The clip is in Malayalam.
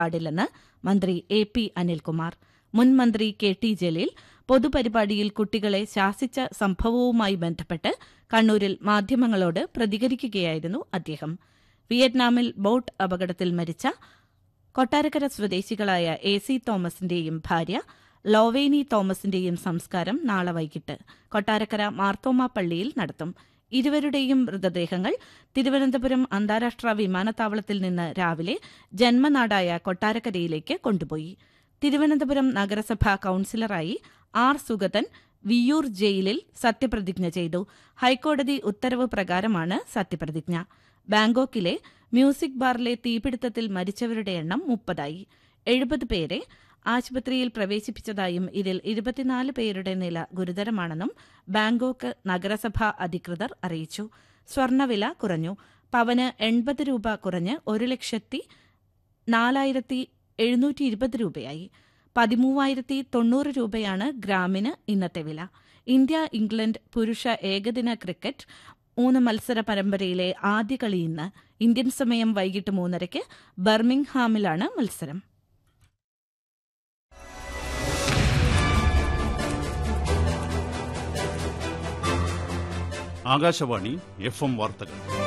പാടില്ലെന്ന് മന്ത്രി എ പി അനിൽകുമാർ മുൻ മന്ത്രി കെ ടി ജലീൽ പൊതുപരിപാടിയിൽ കുട്ടികളെ ശാസിച്ച സംഭവവുമായി ബന്ധപ്പെട്ട് കണ്ണൂരിൽ മാധ്യമങ്ങളോട് പ്രതികരിക്കുകയായിരുന്നു അദ്ദേഹം വിയറ്റ്നാമിൽ ബോട്ട് അപകടത്തിൽ മരിച്ച കൊട്ടാരക്കര സ്വദേശികളായ എ സി തോമസിന്റെയും ഭാര്യ ലോവേനി തോമസിന്റെയും സംസ്കാരം നാളെ വൈകിട്ട് കൊട്ടാരക്കര മാർത്തോമ പള്ളിയിൽ നടത്തും ഇരുവരുടെയും മൃതദേഹങ്ങൾ തിരുവനന്തപുരം അന്താരാഷ്ട്ര വിമാനത്താവളത്തിൽ നിന്ന് രാവിലെ ജന്മനാടായ കൊട്ടാരക്കരയിലേക്ക് കൊണ്ടുപോയി തിരുവനന്തപുരം നഗരസഭാ കൌൺസിലറായി ആർ സുഗതൻ വിയൂർ ജയിലിൽ സത്യപ്രതിജ്ഞ ചെയ്തു ഹൈക്കോടതി ഉത്തരവ് പ്രകാരമാണ് സത്യപ്രതിജ്ഞ ബാങ്കോക്കിലെ മ്യൂസിക് ബാറിലെ തീപിടുത്തത്തിൽ മരിച്ചവരുടെ എണ്ണം മുപ്പതായി എഴുപത് പേരെ ആശുപത്രിയിൽ പ്രവേശിപ്പിച്ചതായും ഇതിൽ ഇരുപത്തിനാല് പേരുടെ നില ഗുരുതരമാണെന്നും ബാങ്കോക്ക് നഗരസഭാ അധികൃതർ അറിയിച്ചു സ്വർണ്ണവില കുറഞ്ഞു പവന് എൺപത് രൂപ കുറഞ്ഞ് ഒരു ലക്ഷത്തി നാലായിരത്തി എഴുന്നൂറ്റി ഇരുപത് രൂപയായി പതിമൂവായിരത്തി തൊണ്ണൂറ് രൂപയാണ് ഗ്രാമിന് ഇന്നത്തെ വില ഇന്ത്യ ഇംഗ്ലണ്ട് പുരുഷ ഏകദിന ക്രിക്കറ്റ് മൂന്ന് മത്സര പരമ്പരയിലെ ആദ്യ കളി ഇന്ന് ഇന്ത്യൻ സമയം വൈകിട്ട് മൂന്നരയ്ക്ക് ബർമിംഗ്ഹാമിലാണ് മത്സരം ആകാശവാണി എഫ് എം വാർത്തകൾ